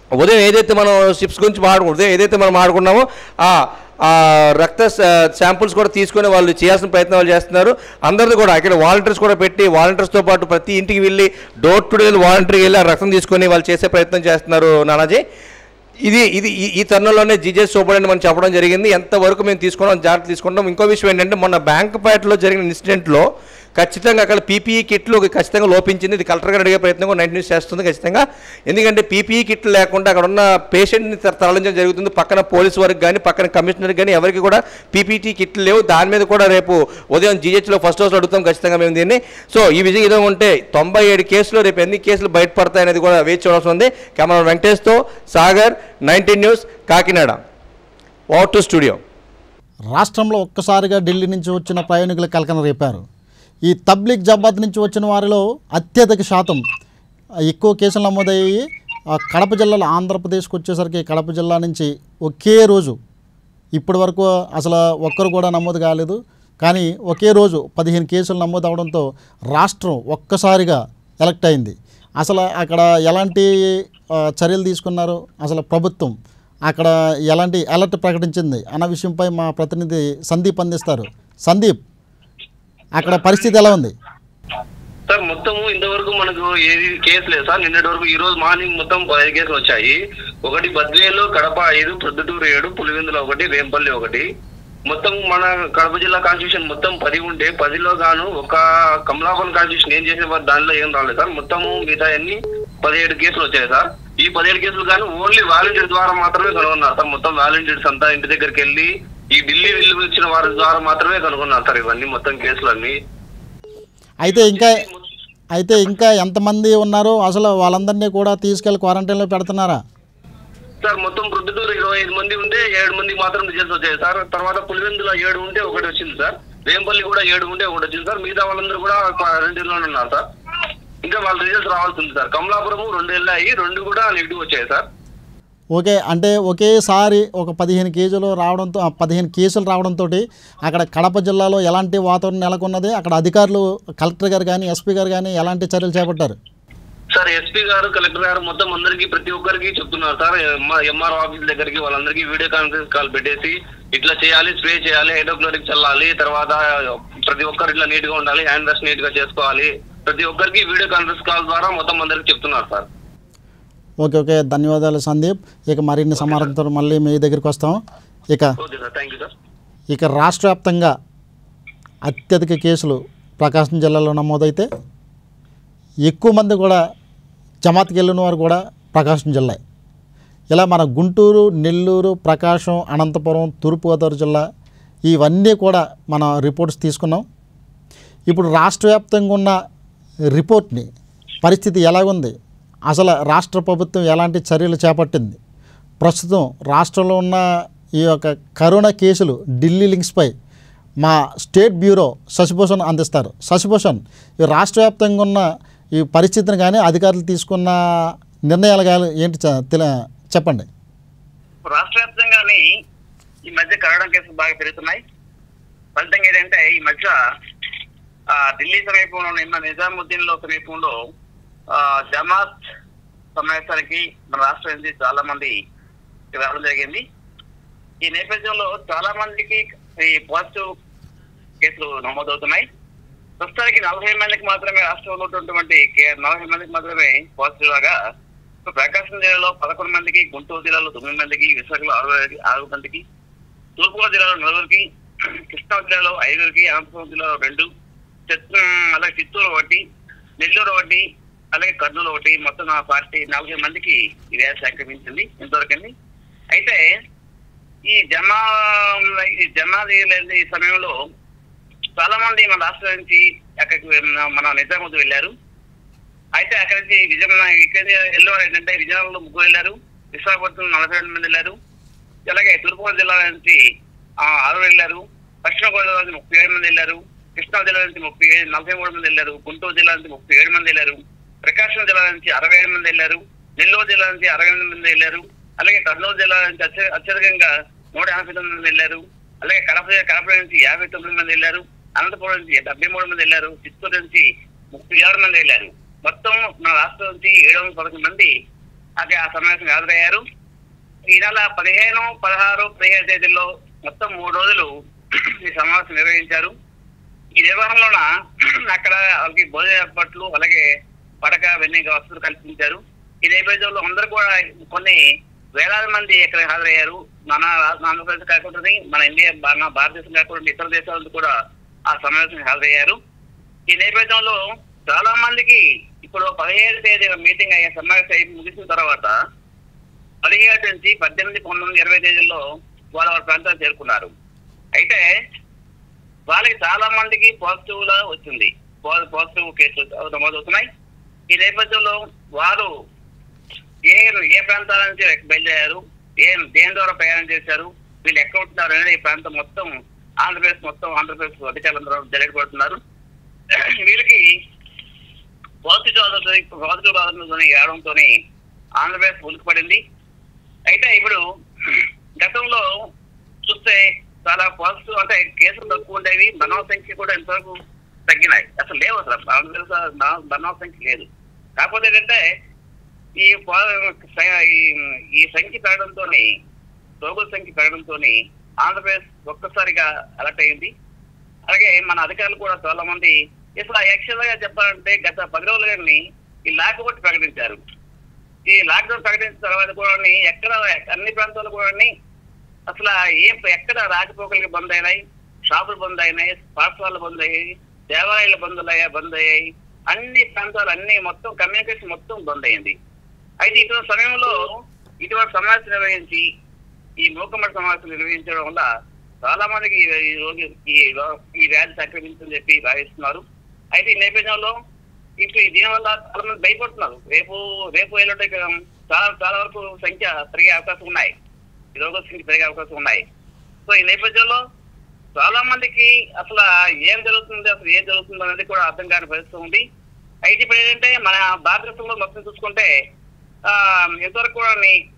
ఉదయం ఏదైతే మనం షిప్స్ గురించి మాట్లాడుకున్నాం ఉదయం ఏదైతే మనం మాట్లాడుకున్నామో ఆ ఆ రక్త శాంపుల్స్ కూడా తీసుకొని వాళ్ళు చేయాల్సిన ప్రయత్నం వాళ్ళు చేస్తున్నారు అందరిది కూడా ఇక్కడ వాలంటీర్స్ కూడా పెట్టి వాలంటీర్స్తో పాటు ప్రతి ఇంటికి వెళ్ళి డోర్ టు డోర్ వాలంటీర్కి వెళ్ళి ఆ రక్తం తీసుకొని వాళ్ళు చేసే ప్రయత్నం చేస్తున్నారు నానాజీ ఇది ఇది ఈ- ఈ తరుణంలోనే జీజేస్ చూపడని మనం చెప్పడం జరిగింది ఎంతవరకు మేము తీసుకున్నాం జాగ్రత్త తీసుకుంటాం ఇంకో విషయం ఏంటంటే మొన్న బ్యాంక్ పేటలో జరిగిన ఇన్సిడెంట్లో ఖచ్చితంగా అక్కడ పీపీఈ కిట్లు ఖచ్చితంగా లోపించింది ఇది కలెక్టర్ గారు అడిగే ప్రయత్నం కూడా నైట్ న్యూస్ చేస్తుంది ఖచ్చితంగా ఎందుకంటే పీపీఈ కిట్లు లేకుండా అక్కడ ఉన్న పేషెంట్ని తర- తరలించడం జరుగుతుంది పక్కన పోలీస్ వారికి కానీ పక్కన కమిషనర్ కానీ ఎవరికి కూడా పీపీటీ కిట్లు లేవు దాని మీద కూడా రేపు ఉదయం జీహెచ్లో ఫస్ట్ హౌస్లో అడుగుతాం ఖచ్చితంగా మేము దీన్ని సో ఈ విజయం ఏదో ఉంటే తొంభై ఏడు కేసులు రేపు ఎన్ని కేసులు బయటపడతాయి అనేది కూడా వేచి చూడాల్సి ఉంది కెమెరా వెంకటేష్తో Sagar nineteen news Kakinada over to studio రాష్ట్రంలో ఒక్కసారిగా ఢిల్లీ నుంచి వచ్చిన ప్రయాణికులు కలకన రేపారు ఈ తబ్లిక్ జమాత్ నుంచి వచ్చిన వారిలో అత్యధిక శాతం ఎక్కువ కేసులు నమోదయ్యాయి ఆ కడప జిల్లాలో ఆంధ్రప్రదేశ్కి వచ్చేసరికి కడప జిల్లా నుంచి ఒకే రోజు ఇప్పటి వరకు అసలు ఒక్కరు కూడా నమోదు కాలేదు కానీ ఒకే రోజు పదిహేను కేసులు నమోదు అవడంతో రాష్ట్రం ఒక్కసారిగా ఎలక్ట్ అయింది అసలు అక్కడ ఎలాంటి ఆ, చర్యలు తీసుకున్నారు అసలు ప్రభుత్వం అక్కడ ఎలాంటి అలర్ట్ ప్రకటించింది అన్న విషయంపై మా ప్రతినిధి సందీప్ అందిస్తారు సందీప్ అక్కడ పరిస్థితి ఎలా ఉంది సార్ మొత్తము ఇంతవరకు మనకు ఏది కేసు లేదు సార్ నిన్నటి వరకు ఈ రోజు మార్నింగ్ మొత్తం పదిహేను కేసులు వచ్చాయి ఒకటి బద్వేలు కడప ఐదు ప్రొద్దుటూరు ఏడు పులివెందుల ఒకటి వేంపల్లి ఒకటి మొత్తం మన కడప జిల్లా కాన్స్టిట్యూషన్ మొత్తం పది ఉంటే పదిలో గాను ఒక కమలాపల్లి కాన్స్టిట్యూషన్ ఏం చేసే వారు దానిలో ఏం రాలేదు సార్ మొత్తము మిగతా అన్ని పదిహేడు కేసులు వచ్చాయి సార్ ఈ పదిహేడు కేసులు గాను ఓన్లీ వాలంటీర్ ద్వారా మాత్రమే కనుగొన్నారు సార్ మొత్తం వాలంటీర్స్ అంతా ఇంటి దగ్గరికి వెళ్ళి ఈ ఢిల్లీ వెళ్ళి వచ్చిన వారి ద్వారా మాత్రమే కనుగొన్నారు సార్ ఇవన్నీ మొత్తం కేసులన్నీ అయితే ఇంకా అయితే ఇంకా ఎంతమంది ఉన్నారు అసలు వాళ్ళందరినీ కూడా తీసుకెళ్లి క్వారంటైన్లో పెడుతున్నారా సార్ మొత్తం ప్రొద్దుటూరు ఇరవై ఐదు మంది ఉంటే ఏడు మంది మాత్రం రిజల్ట్స్ వచ్చాయి సార్ తర్వాత పులివెందులో ఏడు ఉంటే ఒకటి వచ్చింది సార్ వేంపల్లి కూడా ఏడు ఉంటే ఒకటి వచ్చింది సార్ మిగతా వాళ్ళందరూ కూడా రెండులోనే ఉన్నారు సార్ ఇంకా వాళ్ళ రిజల్ట్స్ రావాల్సి ఉంది సార్ కమలాపురము రెండు వెళ్ళాయి రెండు కూడా నెగిటివ్ వచ్చాయి సార్ ఓకే అంటే ఒకేసారి ఒక పదిహేను కేజీలు రావడంతో ఆ పదిహేను కేసులు రావడంతో అక్కడ కడప జిల్లాలో ఎలాంటి వాతావరణం నెలకొన్నది అక్కడ అధికారులు కలెక్టర్ గారు కానీ ఎస్పీ గారు కానీ ఎలాంటి చర్యలు చేపట్టారు సార్ ఎస్పీ గారు కలెక్టర్ గారు మొత్తం అందరికి ప్రతి ఒక్కరికి చెప్తున్నారు సార్ ఎంఆర్ ఆఫీస్ దగ్గరికి వాళ్ళందరికీ వీడియో కాన్ఫరెన్స్ కాల్ పెట్టేసి ఇట్లా చేయాలి స్ప్రే చేయాలి హైడ్రోక్లోరిక్ చల్లాలి తర్వాత ప్రతి ఒక్కరు ఇట్లా నీట్ గా ఉండాలి హ్యాండ్ వాష్ నీట్ గా చేసుకోవాలి ప్రతి ఒక్కరికి వీడియో కాన్ఫరెన్స్ కాల్ ద్వారా మొత్తం అందరికి చెప్తున్నారు సార్ ఓకే ఓకే ధన్యవాదాలు సందీప్ ఇక మరిన్ని సమాచారంతో మళ్ళీ మీ దగ్గరికి వస్తాం ఇక okay sir thank you sir ఇక రాష్ట్ర వ్యాప్తంగా అత్యధిక కేసులు ప్రకాశం జిల్లాలో నమోదైతే ఎక్కువ మంది కూడా జమాత్కి వెళ్ళిన వారు కూడా ప్రకాశం జిల్లా ఇలా మన గుంటూరు నెల్లూరు ప్రకాశం అనంతపురం తూర్పుగోదావరి జిల్లా ఇవన్నీ కూడా మన రిపోర్ట్స్ తీసుకున్నాం ఇప్పుడు రాష్ట్ర వ్యాప్తంగా ఉన్న రిపోర్ట్ని పరిస్థితి ఎలాగుంది అసలు రాష్ట్ర ప్రభుత్వం ఎలాంటి చర్యలు చేపట్టింది ప్రస్తుతం రాష్ట్రంలో ఉన్న ఈ యొక్క కరోనా కేసులు ఢిల్లీ లింక్స్పై మా స్టేట్ బ్యూరో శశిభూషణ్ అందిస్తారు శశిభూషణ్ ఈ రాష్ట్ర వ్యాప్తంగా ఉన్న ఈ పరిస్థితిని కానీ అధికారులు తీసుకున్న నిర్ణయాలు కానీ ఏంటి చ- తెల- చెప్పండి రాష్ట్ర వ్యాప్తంగానే ఈ మధ్య కరోనా కేసులు బాగా పెరుగుతున్నాయి ఫలితంగా ఏంటంటే ఈ మధ్య ఆ, ఢిల్లీ సమీపంలో నిన్న నిజాముద్దీన్ లో సమీపంలో ఆ, జమాత్ సమావేశానికి మన రాష్ట్రం నుంచి చాలా మంది రావడం జరిగింది ఈ నేపథ్యంలో చాలా మందికి ఈ పాజిటివ్ కేసులు నమోదవుతున్నాయి ప్రస్తుతానికి నలభై మందికి మాత్రమే రాష్ట్రంలో ఉన్నటువంటి కే- నలభై మందికి మాత్రమే పాజిటివ్ లాగా ఇప్పుడు ప్రకాశం జిల్లాలో పదకొండు మందికి గుంటూరు జిల్లాలో తొమ్మిది మందికి విశాఖలో ఆరు ఆరు మందికి తూర్పుగోదావరి జిల్లాలో నలుగురికి కృష్ణా జిల్లాలో ఐదుగురికి అనంతపురం జిల్లాలో రెండు చిత్- అలాగే చిత్తూరు ఒకటి నెల్లూరు ఒకటి అలాగే కర్నూలు ఒకటి మొత్తం నా పార్టీ నలభై మందికి ఈ వ్యాధి సంక్రమించింది ఇంతవరకండి అయితే ఈ జమా ఈ జమా తీయలేని ఈ సమయంలో చాలా మంది మన రాష్ట్రం నుంచి అక్కడికి వె- మన నిజామాబాద్ వెళ్ళారు అయితే అక్కడి నుంచి విజయనగరం ఇక్కడ వెళ్ళేవారు ఏంటంటే విజయనగరంలో ముగ్గురు వెళ్ళారు విశాఖపట్నం నలభై రెండు మంది వెళ్ళారు అలాగే తూర్పుగోదావరి జిల్లా నుంచి ఆ, ఆరు వెళ్ళారు పశ్చిమ గోదావరి నుంచి ముప్పై ఏడు మంది వెళ్ళారు కృష్ణా జిల్లా నుంచి ముప్పై ఏడు నలభై మూడు మంది వెళ్ళారు గుంటూరు జిల్లా నుంచి ముప్పై ఏడు మంది వెళ్ళారు ప్రకాశం జిల్లా నుంచి అరవై ఏడు మంది వెళ్ళారు నెల్లూరు జిల్లా నుంచి అరవై ఎనిమిది మంది వెళ్ళారు అలాగే కర్నూలు జిల్లా నుంచి అత్య- అత్యధికంగా నూట యాభై తొమ్మిది మంది వెళ్ళారు అలాగే కడప కడప నుంచి యాభై తొమ్మిది మంది వెళ్ళారు అనంతపురం నుంచి డెబ్బై మూడు మంది వెళ్ళారు చిత్తూరు నుంచి ముప్పై ఆరు మంది వెళ్ళారు మొత్తం మన రాష్ట్రం నుంచి ఏడు వందల పదకొండు మంది అది ఆ సమావేశం హాజరయ్యారు ఈ నెల పదిహేను పదహారు పదిహేడు తేదీల్లో మొత్తం మూడు రోజులు ఈ సమావేశం నిర్వహించారు ఈ నిర్వహణలోన అక్కడ వాళ్ళకి భోజన ఏర్పాట్లు అలాగే పడక వెన్నెక వసతులు కల్పించారు ఈ నేపథ్యంలో అందరూ కూడా కొన్ని వేలాది మంది ఇక్కడ హాజరయ్యారు మన రా- ఆంధ్రప్రదేశ్ కాకుండా మన ఇండియా మన భారతదేశం కాకుండా ఇతర దేశాల నుంచి కూడా ఆ సమావేశం హాజరయ్యారు ఈ నేపథ్యంలో చాలా మందికి ఇప్పుడు పదిహేడు తేదీ మీటింగ్ అయ్యే సమావేశం అయి ముగిసిన తర్వాత పదిహేడు నుంచి పద్దెనిమిది పంతొమ్మిది ఇరవై తేదీల్లో వాళ్ళ వాళ్ళ ప్రాంతాలు చేరుకున్నారు అయితే వాళ్ళకి చాలా మందికి పాజిటివ్ లా వచ్చింది పాజిటివ్ కేసులు నమోదవుతున్నాయి ఈ నేపథ్యంలో వారు ఏ ఏ ప్రాంతాల నుంచి బయలుదేరారు ఏం దేని ద్వారా ప్రయాణం చేశారు వీళ్ళు ఎక్కడ ఉంటున్నారు అనేది ఈ ప్రాంతం మొత్తం ఆంధ్రప్రదేశ్ మొత్తం ఆంధ్రప్రదేశ్ అధికారులందరూ జరగబడుతున్నారు వీరికి పాజిటివ్ ఆధారంతో పాజిటివ్ ఆధారంతో ఏడడంతో ఆంధ్రప్రదేశ్ ఉలికిపడింది అయితే ఇప్పుడు గతంలో చూస్తే చాలా పాజిటివ్ అంటే కేసులు తక్కువ ఉండేవి మరణాల సంఖ్య కూడా ఎంతవరకు తగ్గినాయి అసలు లేవు అసలు ఆంధ్రప్రదేశ్ మరణ- మరణాల సంఖ్య లేదు కాకపోతే ఏంటంటే ఈ పా- ఈ- ఈ సంఖ్య పెరగడంతో రోగుల సంఖ్య పెరగడంతో ఆంధ్రప్రదేశ్ ఒక్కసారిగా అలర్ట్ అయింది అలాగే మన అధికారులు కూడా చాలా మంది అసలు యాక్చువల్ గా చెప్పాలంటే గత పది రోజులుగాని ఈ లాక్డౌన్ ప్రకటించారు ఈ లాక్డౌన్ ప్రకటించిన తర్వాత కూడా ఎక్కడ అన్ని ప్రాంతాలు కూడా అసలు ఏం ఎక్కడ రాకపోకలకి బంద్ అయినాయి షాపులు బంద్ అయినాయి పాఠశాలలు బంద్ అయ్యాయి దేవాలయాలు బంద్ అయ్యాయి బంద్ అయ్యాయి అన్ని ప్రాంతాలు అన్ని మొత్తం కమ్యూనికేషన్ మొత్తం బంద్ అయింది అయితే ఇటువంటి సమయంలో ఇటువంటి సమావేశం నిర్వహించి ఈ మూకమ్మడి సమావేశం నిర్వహించడం వల్ల చాలా మందికి ఈ- ఈ రోజు ఈ రో- ఈ వ్యాధి సంక్రమించని చెప్పి భావిస్తున్నారు అయితే ఈ నేపథ్యంలో ఇప్పుడు దీనివల్ల చాలా మంది భయపడుతున్నారు రేపు రేపు ఎల్లుండి ఇక చాలా చాలా వరకు సంఖ్య పెరిగే అవకాశం ఉన్నాయి ఈ రోగుల సంఖ్య పెరిగే అవకాశం ఉన్నాయి సో ఈ నేపథ్యంలో చాలా మందికి అసలు ఏం జరుగుతుంది అసలు ఏం జరుగుతుంది అనేది కూడా అర్థం కాని పరిస్థితి ఉంది అయితే ఇప్పుడు ఏంటంటే మన భారతదేశంలో మొత్తం చూసుకుంటే ఆ, ఇంతవరకు కూడా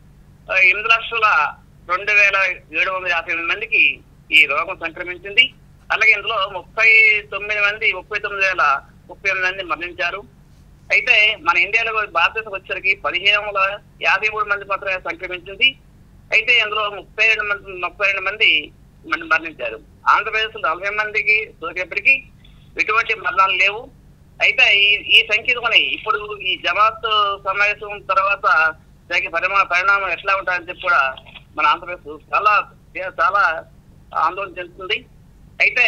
ఆ, ఎనిమిది లక్షల రెండు వేల ఏడు వందల యాభై ఎనిమిది మందికి ఈ రోగం సంక్రమించింది అలాగే ఇందులో ముప్పై తొమ్మిది మంది ముప్పై తొమ్మిది వేల ముప్పై ఎనిమిది మంది మరణించారు అయితే మన ఇండియాలో భారతదేశం వచ్చేసరికి పదిహేను వందల యాభై మూడు మంది మాత్రమే సంక్రమించింది అయితే ఇందులో ముప్పై రెండు మంది ముప్పై రెండు మంది మంది మరణించారు ఆంధ్రప్రదేశ్ లో నలభై మందికి సోకేపటికి ఎటువంటి మరణాలు లేవు అయితే ఈ ఈ సంఖ్యతోని ఇప్పుడు ఈ జమాత్ సమావేశం తర్వాత దానికి పరిమా పరిణామం ఎట్లా ఉంటాయని చెప్పి కూడా మన ఆంధ్రప్రదేశ్ చాలా చాలా ఆందోళన చెందుతుంది అయితే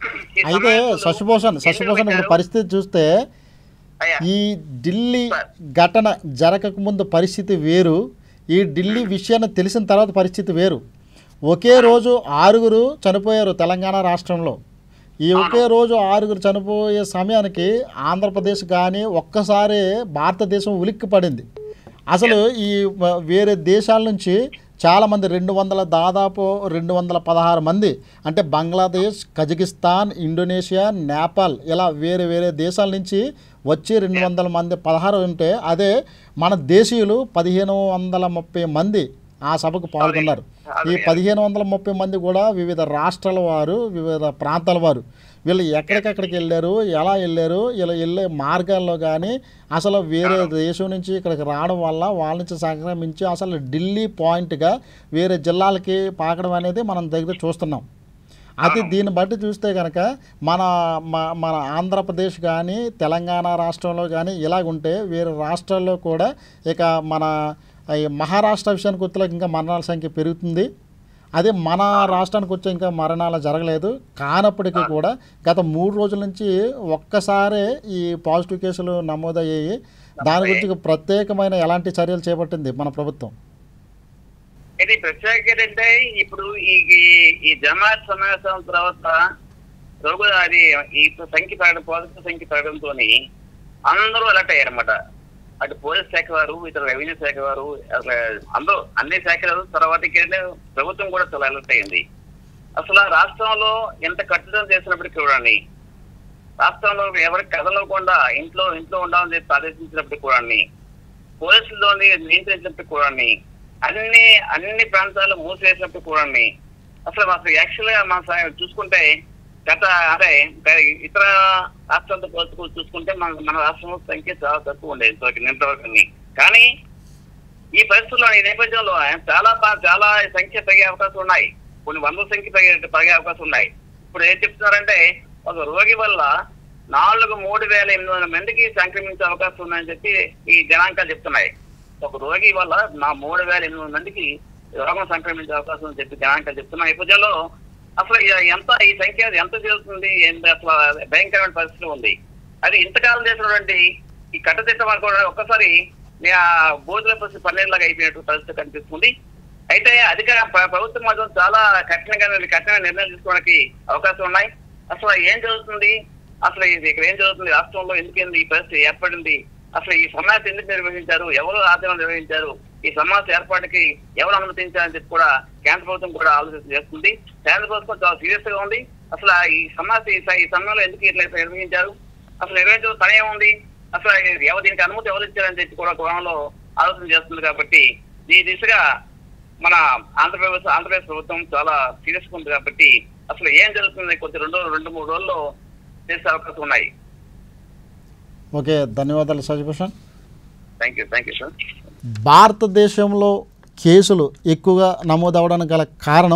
ఈ అయితే సమావేశంలో శశిభూషణ్ ఎందుకు శశిభూషణ్ ఇప్పుడు పెట్టారు? పరిస్థితి చూస్తే అయ్యా, ఈ ఢిల్లీ ఘటన జరగక ముందు పరిస్థితి వేరు ఈ ఢిల్లీ విషయాన్ని తెలిసిన తర్వాత పరిస్థితి వేరు ఒకే రోజు ఆరుగురు చనిపోయారు తెలంగాణ రాష్ట్రంలో ఈ ఒకే రోజు ఆరుగురు చనిపోయే సమయానికి ఆంధ్రప్రదేశ్ కానీ ఒక్కసారి భారతదేశం ఉలిక్కి పడింది అసలు ఈ వ- వేరే దేశాల నుంచి చాలామంది రెండు వందల దాదాపు రెండు వందల పదహారు మంది అంటే బంగ్లాదేశ్ కజకిస్తాన్ ఇండోనేషియా నేపాల్ ఇలా వేరే వేరే దేశాల నుంచి వచ్చి రెండు వందల మంది పదహారు ఉంటే అదే మన దేశీయులు పదిహేను వందల ముప్పై మంది ఆ సభకు పాల్గొన్నారు ఈ పదిహేను వందల ముప్పై మంది కూడా వివిధ రాష్ట్రాల వారు వివిధ ప్రాంతాల వారు వీళ్ళు ఎక్కడికెక్కడికి వెళ్ళారు ఎలా వెళ్ళారు ఇలా వెళ్ళే మార్గాల్లో కానీ అసలు వేరే దేశం నుంచి ఇక్కడికి రావడం వల్ల వాళ్ళ నుంచి సంక్రమించి అసలు ఢిల్లీ పాయింట్గా వేరే జిల్లాలకి పాకడం అనేది మనం దగ్గర చూస్తున్నాం అది దీన్ని బట్టి చూస్తే కనుక మన మ- మన ఆంధ్రప్రదేశ్ కానీ తెలంగాణ రాష్ట్రంలో కానీ ఇలాగుంటే వేరే రాష్ట్రాల్లో కూడా ఇక మన ఈ మహారాష్ట్ర విషయానికి వచ్చే ఇంకా మరణాల సంఖ్య పెరుగుతుంది అదే మన రాష్ట్రానికి వచ్చే ఇంకా మరణాలు జరగలేదు కానప్పటికీ కూడా గత మూడు రోజుల నుంచి ఒక్కసారే ఈ పాజిటివ్ కేసులు నమోదయ్యాయి దాని గురించి ఇక ప్రత్యేకమైన ఎలాంటి చర్యలు చేపట్టింది మన ప్రభుత్వం ఇది ప్రత్యేక ఏంటంటే ఇప్పుడు ఈ ఈ- ఈ జమాత్ సమావేశం తర్వాత రోగుల అది ఈ సంఖ్య పెరగడం పాజిటివ్ సంఖ్య పెరగడంతో అందరూ అలర్ట్ అయ్యారన్నమాట అటు పోలీస్ శాఖ వారు ఇతర రెవెన్యూ శాఖ వారు అసలు అందరూ అన్ని శాఖలు తర్వాతకి ప్రభుత్వం కూడా చాలా అలర్ట్ అయింది అసలు ఆ రాష్ట్రంలో ఎంత కట్టుదల చేసినప్పటికీ చూడండి రాష్ట్రంలో ఎవరికి కదలకుండా ఇంట్లో ఇంట్లో ఉండాలని చెప్పి ఆదేశించినప్పటికీ కూడా పోలీసుల్లోని నియంత్రించినప్పుడు కూడా అన్ని అన్ని ప్రాంతాలు మూసివేసినప్పుడు కూడా అసలు అసలు యాక్చువల్ గా మన సా- చూసుకుంటే గత అదే గ- ఇతర రాష్ట్రాలతో పోల్చుకు చూసుకుంటే మన మన రాష్ట్రంలో సంఖ్య చాలా తక్కువ ఉండేది ఇంతవరకు ఇంతవరకు కానీ ఈ పరిస్థితుల్లో ఈ నేపథ్యంలో చాలా పా- చాలా సంఖ్య పెరిగే అవకాశం ఉన్నాయి కొన్ని వందల సంఖ్య పెరిగే పెరిగే అవకాశం ఉన్నాయి ఇప్పుడు ఏం చెప్తున్నారంటే ఒక రోగి వల్ల నాలుగు మూడు వేల ఎనిమిది వందల మందికి సంక్రమించే అవకాశం ఉందని చెప్పి ఈ గణాంకాలు చెప్తున్నాయి ఒక రోగి వల్ల నా మూడు వేల ఎనిమిది వందల మందికి రోగం సంక్రమించే అవకాశం ఉందని చెప్పి గణాంకాలు చెప్తున్న నేపథ్యంలో అసలు ఇ- ఎంత ఈ సంఖ్య ఎంత చేరుతుంది ఏంటి అసలు భయంకరమైన పరిస్థితి ఉంది అది ఇంతకాలం చేసినటువంటి ఈ కట్టదిట్టం కూడా ఒక్కసారి నే- ఆ బోధుల పరిస్థితి పన్నెండులాగా అయిపోయినట్టు పరిస్థితి కనిపిస్తుంది అయితే అధికార ప్ర- ప్రభుత్వం మాత్రం చాలా కఠినంగా కఠినమైన నిర్ణయాలు తీసుకోవడానికి అవకాశం ఉన్నాయి అసలు ఏం జరుగుతుంది అసలు ఇది ఇక్కడ ఏం జరుగుతుంది రాష్ట్రంలో ఎందుకు ఈ పరిస్థితి ఏర్పడింది అసలు ఈ సమావేశం ఎందుకు నిర్వహించారు ఎవరు ఆధ్వర్యం నిర్వహించారు ఈ సమావేశం ఏర్పాటుకి ఎవరు అనుమతించారని చెప్పి కూడా కేంద్ర ప్రభుత్వం కూడా ఆలోచన చేస్తుంది కేంద్ర ప్రభుత్వం చాలా సీరియస్ గా ఉంది అసలు ఆ ఈ సమావేశం ఈ స- ఈ సమయంలో ఎందుకు ఇట్లా నిర్వహించారు అసలు నిర్వహించడం పని ఏముంది అసలు ఇది ఎవరు దీనికి అనుమతి ఎవరు ఇచ్చారని చెప్పి కూడా కోణంలో ఆలోచన చేస్తుంది కాబట్టి ఈ దిశగా మన ఆంధ్రప్రదేశ్ ఆంధ్రప్రదేశ్ ప్రభుత్వం చాలా సీరియస్ గా ఉంది కాబట్టి అసలు ఏం జరుగుతుంది కొద్ది రెండు రెండు మూడు రోజుల్లో చేసే అవకాశం ఉన్నాయి ఓకే ధన్యవాదాలు Sasibhushan thank you thank you sir భారతదేశంలో కేసులు ఎక్కువగా నమోదవడానికి గల కారణం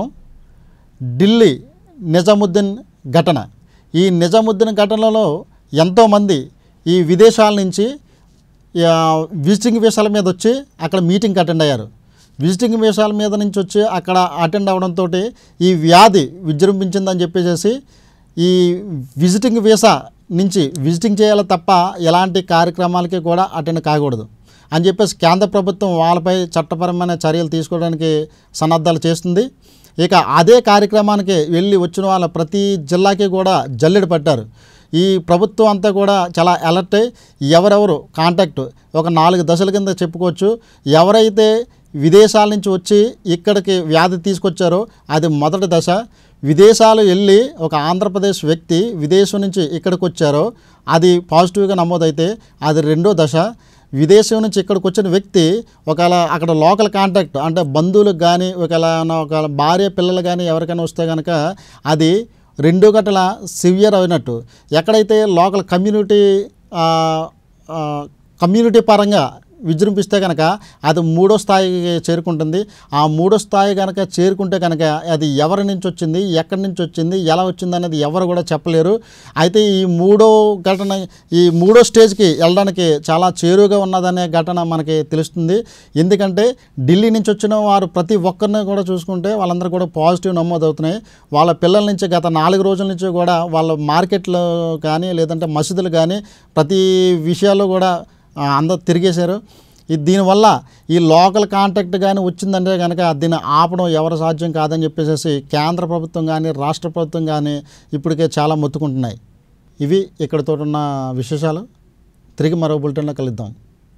ఢిల్లీ నిజాముద్దీన్ ఘటన ఈ నిజాముద్దీన్ ఘటనలో ఎంతోమంది ఈ విదేశాల నుంచి ఆ, విజిటింగ్ వీసాల మీద వచ్చి అక్కడ మీటింగ్కి అటెండ్ అయ్యారు విజిటింగ్ వీసాల మీద నుంచి వచ్చి అక్కడ అటెండ్ అవ్వడంతో ఈ వ్యాధి విజృంభించిందని చెప్పేసి ఈ విజిటింగ్ వీసా నుంచి విజిటింగ్ చేయాలి తప్ప ఎలాంటి కార్యక్రమాలకి కూడా అటెండ్ కాకూడదు అని చెప్పేసి కేంద్ర ప్రభుత్వం వాళ్ళపై చట్టపరమైన చర్యలు తీసుకోవడానికి సన్నద్ధాలు చేస్తుంది ఇక అదే కార్యక్రమానికి వెళ్ళి వచ్చిన వాళ్ళ ప్రతి జిల్లాకి కూడా జల్లెడ పట్టారు ఈ ప్రభుత్వం అంతా కూడా చాలా అలర్ట్ అయ్యి ఎవరెవరు కాంటాక్ట్ ఒక నాలుగు దశల కింద చెప్పుకోవచ్చు ఎవరైతే విదేశాల నుంచి వచ్చి ఇక్కడికి వ్యాధి తీసుకొచ్చారో అది మొదటి దశ విదేశాలు వెళ్ళి ఒక ఆంధ్రప్రదేశ్ వ్యక్తి విదేశం నుంచి ఇక్కడికి వచ్చారో అది పాజిటివ్గా నమోదైతే అది రెండో దశ విదేశం నుంచి ఇక్కడికి వచ్చిన వ్యక్తి ఒకవేళ అక్కడ లోకల్ కాంటాక్ట్ అంటే బంధువులకు కానీ ఒకవేళ ఏమన్నా ఒక భార్య పిల్లలు కానీ ఎవరికైనా వస్తే కనుక అది రెండు గంటల సివియర్ అయినట్టు ఎక్కడైతే లోకల్ కమ్యూనిటీ ఆ, ఆ, కమ్యూనిటీ పరంగా విజృంభిస్తే కనుక అది మూడో స్థాయికి చేరుకుంటుంది ఆ మూడో స్థాయి కనుక చేరుకుంటే కనుక అది ఎవరి నుంచి వచ్చింది ఎక్కడి నుంచి వచ్చింది ఎలా వచ్చింది అనేది ఎవరు కూడా చెప్పలేరు అయితే ఈ మూడో ఘటన ఈ మూడో స్టేజ్కి వెళ్ళడానికి చాలా చేరువుగా ఉన్నదనే ఘటన మనకి తెలుస్తుంది ఎందుకంటే ఢిల్లీ నుంచి వచ్చిన వారు ప్రతి ఒక్కరిని కూడా చూసుకుంటే వాళ్ళందరూ కూడా పాజిటివ్ నమోదవుతున్నాయి వాళ్ళ పిల్లల నుంచి గత నాలుగు రోజుల నుంచి కూడా వాళ్ళ మార్కెట్లో కానీ లేదంటే మసీదులు కానీ ప్రతి విషయాల్లో కూడా ఆ, అందరూ తిరిగేశారు ఇది దీనివల్ల ఈ లోకల్ కాంటాక్ట్ కానీ వచ్చిందంటే కనుక దీన్ని ఆపడం ఎవరు సాధ్యం కాదని చెప్పేసి కేంద్ర ప్రభుత్వం కానీ రాష్ట్ర ప్రభుత్వం కానీ ఇప్పటికే చాలా మొత్తుకుంటున్నాయి ఇవి ఇక్కడితో ఉన్న విశేషాలు తిరిగి మరో బులెటిన్లో కలుద్దాం